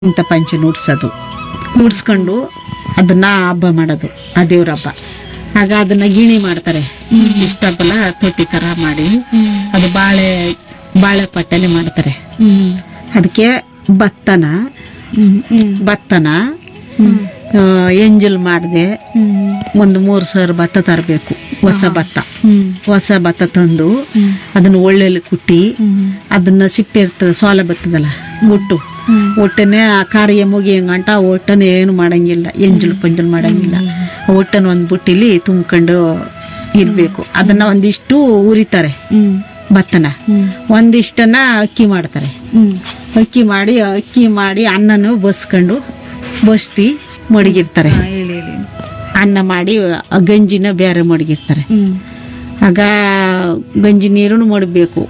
ಇಂಥ ಪಂಚೆ ನುಡ್ಸೋದು ನುಡ್ಸ್ಕೊಂಡು ಅದನ್ನ ಹಬ್ಬ ಮಾಡೋದು ಆ ದೇವ್ರ ಹಬ್ಬ ಆಗ ಅದನ್ನ ಗಿಣಿ ಮಾಡ್ತಾರೆ ಇಷ್ಟಬ್ಬಲ ತೊಟ್ಟಿ ಥರ ಮಾಡಿ ಅದು ಬಾಳೆ ಬಾಳೆ ಪಟ್ಟಲೆ ಮಾಡ್ತಾರೆ ಅದಕ್ಕೆ ಭತ್ತನ ಭತ್ತನ ಆ, ಎಂಜಲ್ ಮಾಡದೆ ಒಂದು ಮೂರು ಸಾವಿರ ಭತ್ತ ತರಬೇಕು ಹೊಸ ಭತ್ತ ಹೊಸ ಭತ್ತ ತಂದು ಅದನ್ನ ಒಳ್ಳೆಲ್ಲಿ ಕುಟ್ಟಿ ಅದನ್ನ ಸಿಪ್ಪೆ ಇರ್ತದೆ ಸೋಲ ಬರ್ತದಲ್ಲ ಒಟ್ಟು ಒಟ್ಟನೆ ಆ ಕಾರ್ಯ ಮುಗಿಯಂಗಂಟ ಆ ಒಟ್ಟನೆ ಏನು ಮಾಡಂಗಿಲ್ಲ ಎಂಜಲು ಪಂಜಲು ಮಾಡಂಗಿಲ್ಲ ಆ ಒಟ್ಟನ ಒಂದು ಬುಟ್ಟಿಲಿ ತುಂಬ್ಕೊಂಡು ಇರಬೇಕು ಅದನ್ನ ಒಂದಿಷ್ಟು ಉರಿತಾರೆ ಭತ್ತನ ಒಂದಿಷ್ಟನ್ನ ಅಕ್ಕಿ ಮಾಡ್ತಾರೆ ಅಕ್ಕಿ ಮಾಡಿ ಅಕ್ಕಿ ಮಾಡಿ ಅನ್ನನು ಬಸ್ಕೊಂಡು ಬಸ್ತಿ ಮಡಗಿರ್ತಾರೆ ಹೇಳಿ ಹೇಳಿ ಅನ್ನ ಮಾಡಿ ಆ ಗಂಜಿನ ಬೇರೆ ಮಡಗಿರ್ತಾರೆ ಆಗ ಗಂಜಿ ನೀರನ್ನು ಮಡಗಬೇಕು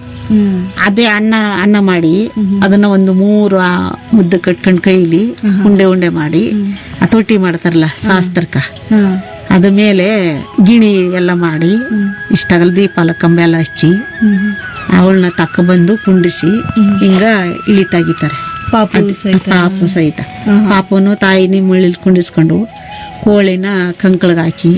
ಅದೇ ಅನ್ನ ಅನ್ನ ಮಾಡಿ ಅದನ್ನ ಒಂದು ಮೂರು ಆ ಮುದ್ದೆ ಕಟ್ಕೊಂಡು ಕೈಲಿ ಉಂಡೆ ಉಂಡೆ ಮಾಡಿ ಆ ತೊಟ್ಟಿ ಮಾಡ್ತಾರಲ್ಲ ಶಾಸ್ತ್ರಕ್ಕ ಅದ ಮೇಲೆ ಗಿಣಿ ಎಲ್ಲ ಮಾಡಿ ಇಷ್ಟಾಗಲ್ಲ ದೀಪ ಎಲ್ಲ ಕಂಬ ಎಲ್ಲ ಹಚ್ಚಿ ಅವಳನ್ನ ತಕ್ಕ ಬಂದು ಕುಂಡಿಸಿ ಹಿಂಗ ಇಳಿ ತೆಗಿತಾರೆ ಪಾಪು ಸಹಿತ ಪಾಪು ಸಹಿತ ಪಾಪನು ತಾಯಿನಿ ಮುಳ್ಳಿಲ್ ಕುಂಡಿಸ್ಕೊಂಡು ಕೋಳಿನ ಕಂಕಳಿಗೆ ಹಾಕಿ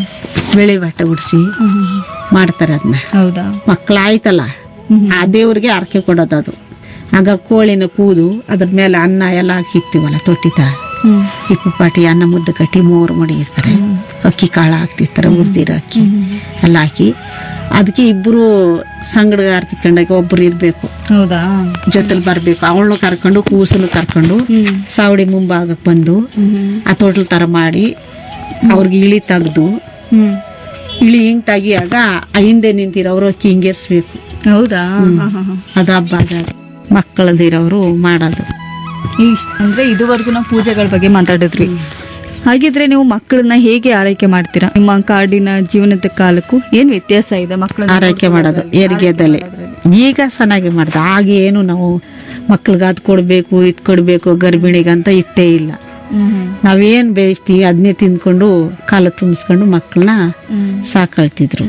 ಬೆಳೆ ಬಟ್ಟೆ ಉಡಿಸಿ ಮಾಡ್ತಾರೆ ಅದನ್ನ ಹೌದಾ ಮಕ್ಕಳಾಯ್ತಲ್ಲ ಆ ದೇವ್ರಿಗೆ ಅರ್ಕೆ ಕೊಡೋದು ಅದು ಆಗ ಕೋಳಿನ ಕೂದು ಅದ್ರ ಮೇಲೆ ಅನ್ನ ಎಲ್ಲ ಹಾಕಿರ್ತೀವಲ್ಲ ತೊಟ್ಟಿ ಥರ ಹಿಪ್ಪು ಪಾಟಿ ಅನ್ನ ಮುದ್ದೆ ಕಟ್ಟಿ ಮೂರು ಮಡಗಿರ್ತಾರೆ ಅಕ್ಕಿ ಕಾಳು ಹಾಕ್ತಿರ್ತಾರೆ ಉರ್ದಿರೋ ಅಕ್ಕಿ ಎಲ್ಲ ಹಾಕಿ ಅದಕ್ಕೆ ಇಬ್ಬರು ಸಂಗಡಗಾರ ತಿಕ್ಕೊಂಡಾಗ ಒಬ್ರು ಇರಬೇಕು ಹೌದಾ ಜೊತೆಲಿ ಬರಬೇಕು ಅವಳನ್ನು ಕರ್ಕೊಂಡು ಕೂಸಲು ಕರ್ಕೊಂಡು ಸಾವಡಿ ಮುಂಭಾಗಕ್ಕೆ ಬಂದು ಆ ತೋಟಲ್ ಥರ ಮಾಡಿ ಅವ್ರಿಗೆ ಇಳಿ ತೆಗ್ದು ಹ್ಮ್ ಇಳಿ ಹಿಂಗೆ ತೆಗಿಯಾಗ ಆ ಹಿಂದೆ ನಿಂತಿರೋರು ಅಕ್ಕಿ ಹಿಂಗೇರ್ಸ್ಬೇಕು ಹೌದಾ ಹಾ, ಹಾ, ಹಾ. ಅದು ಹಬ್ಬ ಅದು ಮಕ್ಕಳದಿರೋರು ಮಾಡೋದು ಇಷ್ಟ್- ಅಂದ್ರೆ ಇದುವರೆಗೂ ನಾವು ಪೂಜೆಗಳ ಬಗ್ಗೆ ಮಾತಾಡಿದ್ವಿ ಹಾಗಿದ್ರೆ ನೀವು ಮಕ್ಕಳನ್ನ ಹೇಗೆ ಆರೈಕೆ ಮಾಡ್ತೀರಾ ನಿಮ್ಮ ಕಾಡಿನ ಜೀವನದ ಕಾಲಕ್ಕೂ ಏನ್ ವ್ಯತ್ಯಾಸ ಇದೆ ಮಕ್ಕಳನ್ನ ಆರೈಕೆ ಮಾಡೋದು ಏರಿಗೆದಲ್ಲಿ ಈಗ ಚೆನ್ನಾಗಿ ಮಾಡ್ದೆ ಆಗ ಏನು ನಾವು ಮಕ್ಳಿಗೆ ಅದು ಕೊಡಬೇಕು ಇದು ಕೊಡಬೇಕು ಗರ್ಭಿಣಿಗಂತ ಇತ್ತೇ ಇಲ್ಲ ನಾವೇನು ಬೇಯಿಸ್ತೀವಿ ಅದನ್ನೇ ತಿಂದ್ಕೊಂಡು ಕಾಲ ತುಂಬಿಸ್ಕೊಂಡು ಮಕ್ಕಳನ್ನ ಸಾಕಳ್ತಿದ್ರು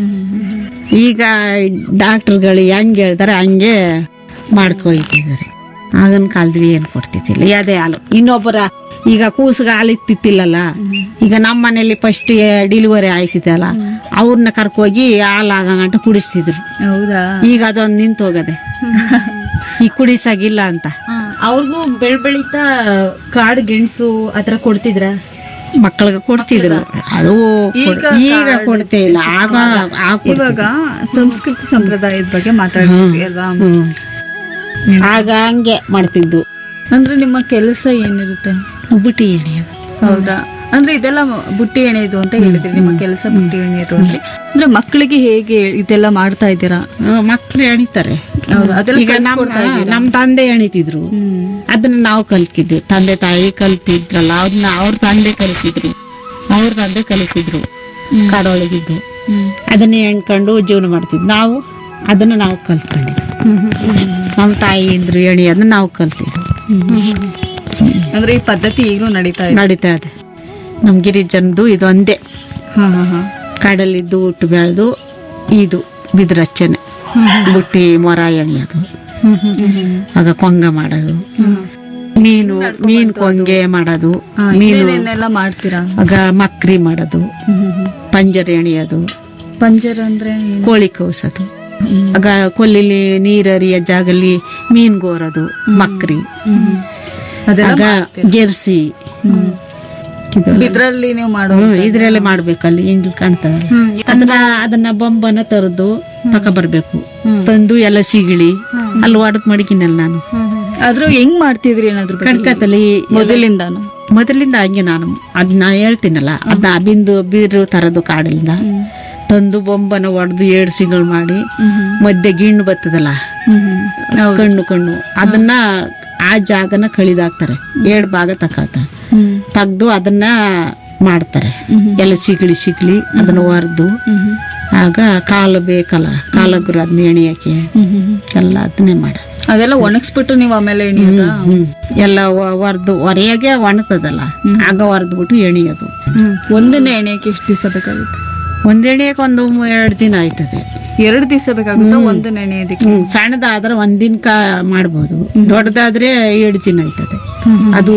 ಈಗ ಡಾಕ್ಟ್ರುಗಳು ಹೆಂಗೆ ಹೇಳ್ತಾರೆ ಹಂಗೆ ಮಾಡ್ಕೊಯ್ತಿದ್ದಾರೆ ಆಗಿನ ಕಾಲದಲ್ಲಿ ಏನು ಕೊಡ್ತಿದ್ದಿಲ್ಲ ಅದೇ ಹಾಲು ಇನ್ನೊಬ್ಬರ ಈಗ ಕೂಸಿಗೆ ಹಾಲು ಇತ್ತಿತ್ತಿಲ್ಲಲ್ಲ ಈಗ ನಮ್ಮ ಮನೇಲಿ ಫಸ್ಟ್ ಡಿಲಿವರಿ ಆಯ್ತಿದ್ದಲ್ಲ ಅವ್ರನ್ನ ಕರ್ಕೋಗಿ ಹಾಲು ಆಗಂಟ ಕುಡಿಸ್ತಿದ್ರು ಹೌದಾ ಈಗ ಅದೊಂದು ನಿಂತು ಹೋಗದೆ ಈಗ ಕುಡಿಸಾಗಿಲ್ಲ ಅಂತ ಅವ್ರಿಗೂ ಬೆಳ್ ಬೆಳಿತಾ ಕಾಡು ಗೆಣಸು ಆತರ ಕೊಡ್ತಿದ್ರ ಮಕ್ಕಳಿಗೆ ಕೊಡ್ತಿದ್ರು ಅದು ಕೊಡ್- ಈಗ ಕೊಡ್ತೇ ಇಲ್ಲ ಆಗ ಆಗ ಕೊಡ್ತಿದ್ರು. ಇವಾಗ ಸಂಸ್ಕೃತಿ ಸಂಪ್ರದಾಯದ ಬಗ್ಗೆ ಮಾತಾಡ್ತೀವಿ ಅಲ್ವಾ ಹ್ಮ್. ಆಗ ಹಂಗೆ ಮಾಡ್ತಿದ್ದು ಅಂದ್ರೆ ನಿಮ್ಮ ಕೆಲಸ ಏನಿರುತ್ತೆ ಬುಟ್ಟಿ ಎಣಿಯೋದು ಹೌದಾ ಅಂದ್ರೆ ಇದೆಲ್ಲ ಬುಟ್ಟಿ ಎಣೆಯೋದು ಅಂತ ಹೇಳಿದ್ರಿ ನಿಮ್ಮ ಕೆಲಸ ಬುಟ್ಟಿ ಎಣೆಯೋದು ಅಂದ್ರೆ ಅಂದ್ರೆ ಮಕ್ಕಳಿಗೆ ಹೇಗೆ ಇದೆಲ್ಲ ಮಾಡ್ತಾ ಇದ್ದೀರಾ ಮಕ್ಕಳು ಎಣಿತಾರೆ ಹೌದಾ ಅದೆಲ್ಲ ಈಗ ನಮ್ಮ ನಮ್ಮ ತಂದೆ ಎಣಿತಿದ್ರು ಹ್ಮ್ ಅದನ್ನ ನಾವು ಕಲ್ತಿದ್ವಿ ತಂದೆ ತಾಯಿ ಕಲ್ತಿದ್ರಲ್ಲ ಅವ್ರನ್ನ ಅವ್ರ ತಂದೆ ಕಲಿಸಿದ್ರು ಅವ್ರ ತಂದೆ ಕಲಿಸಿದ್ರು ಕಾಡೊಳಗಿದ್ದು ಅದನ್ನ ಎಣ್ಕೊಂಡು ಜೀವನ ಮಾಡ್ತಿದ್ವಿ ನಾವು ಅದನ್ನ ನಾವು ಕಲ್ತ್ಕೊಂಡಿದ್ವಿ ನಮ್ಮ ತಾಯಿ ಇದ್ರು ಎಣಿ ಅದನ್ನ ನಾವು ಕಲ್ತಿದ್ವಿ ಅಂದ್ರೆ ಈ ಪದ್ಧತಿ ಈಗಲೂ ನಡೀತಾ ಇದೆ ನಡೀತಾ ಇದೆ ನಮ್ಮ ಗಿರಿಜನದು ಇದು ಒಂದೇ ಹಾ ಹಾ ಹಾ ಕಾಡಲ್ಲಿದ್ದು ಹುಟ್ಟು ಬೆಳೆದು ಇದು ಬಿದ್ರಚ್ಚನೆ ಬುಟ್ಟಿ ಮೊರ ಎಣಿಯೋದು ಆಗ ಕೊಂಗ ಮಾಡೋದು ಮೀನು ಮೀನು ಕೊಂಗೆ ಮಾಡೋದು ಮೀನು ಏನೇನೆಲ್ಲ ಮಾಡ್ತೀರಾ ಆಗ ಮಕ್ರಿ ಮಾಡೋದು ಪಂಜರ ಎಣಿಯೋದು ಪಂಜರ ಅಂದ್ರೆ ಏನು? ಕೋಳಿ ಕೌಸೋದು ಆಗ ಕೊಲ್ಲಿಲಿ ನೀರರಿಯ ಜಾಗಲ್ಲಿ ಮೀನ್ ಗೋರೋದು ಮಕ್ರಿ ಅದೆಲ್ಲ ಆಗ ಗೆರ್ಸಿ ಇದೆಲ್ಲ. ಇದ್ರಲ್ಲಿ ನೀವು ಮಾಡೋ ಹ್ಮ್, ಇದ್ರಲ್ಲೇ ಮಾಡ್ಬೇಕಲ್ಲಿ ಇಂಜಲ್ ಕಾಣ್ತದೆ ಅದನ್ನ ಅದನ್ನ ಬೊಂಬನ ತರದು ತಗೊಬರ್ಬೇಕು ತಂದು ಎಲ್ಲ ಸಿಗಿಳಿ ಅಲ್ಲಿ ಒಡದ್ ಮಡಿಕಿನಲ್ಲ ನಾನು ಆದ್ರೂ ಹೆಂಗ್ ಮಾಡ್ತಿದ್ರಿ ಏನಾದ್ರು ಬಗ್ಗೆ? ಕಡ್ಕತ್ತಲ್ಲಿ ಮೊದಲಿಂದಾನು ಮೊದಲಿಂದ ಹಂಗೆ ನಾನು ಅದ್ ನಾ ಹೇಳ್ತೀನಲ್ಲ ಅದನ್ನ ಬಿಂದು ಬೀರು ತರದು ಕಾಡಿಂದ ತಂದು ಬೊಂಬನ ಒಡೆದು ಏಳು ಸಿಗಳು ಮಾಡಿ ಮಧ್ಯೆ ಗಿಣ್ಣು ಬರ್ತದಲ್ಲ ಕಣ್ಣು ಕಣ್ಣು ಅದನ್ನ ಆ ಜಾಗನ ಕಳಿದಾಕ್ತಾರೆ ಏಳು ಭಾಗ ತಕಾತಾರೆ ತೆಗ್ದು ಅದನ್ನ ಮಾಡ್ತಾರೆ ಎಲ್ಲ ಸಿಗಳಿ ಸಿಗಳಿ ಅದನ್ನ ಒರೆದು ಆಗ ಕಾಲು ಬೇಕಲ್ಲ ಕಾಲಗುರು ಅದನ್ನ ಎಣಿಯಕ್ಕೆ ಎಲ್ಲ ಅದನ್ನೇ ಮಾಡ ಅದೆಲ್ಲ ಒಣಗಿಸ್ಬಿಟ್ಟು ನೀವು ಆಮೇಲೆ ಎಣಿಯೋದಾ ಹ್ಮ್ ಎಲ್ಲ ಒರೆದು ಹೊರೆಯಾಗೆ ಒಣಗ್ತದಲ್ಲ ಆಗ ಒರೆದ್ಬಿಟ್ಟು ಎಣಿಯೋದು ಒಂದನ್ನೇ ಎಣಿಯಕ್ಕೆ ಎಷ್ಟು ದಿವಸ ಬೇಕಾಗುತ್ತೆ ಒಂದೆಣೆಗೆ ಒಂದು ಎರಡು ದಿನ ಆಯ್ತದೆ ಎರಡು ದಿವಸ ಬೇಕಾಗುತ್ತಾ ಒಂದು ನೆನೆಯೋದಕ್ಕೆ ಹ್ಮ್ ಸಣ್ಣದಾದ್ರೆ ಒಂದಿನ ಕಾ ಮಾಡ್ಬೋದು ದೊಡ್ಡದಾದ್ರೆ ಎರಡು ದಿನ ಆಯ್ತದೆ ಅದು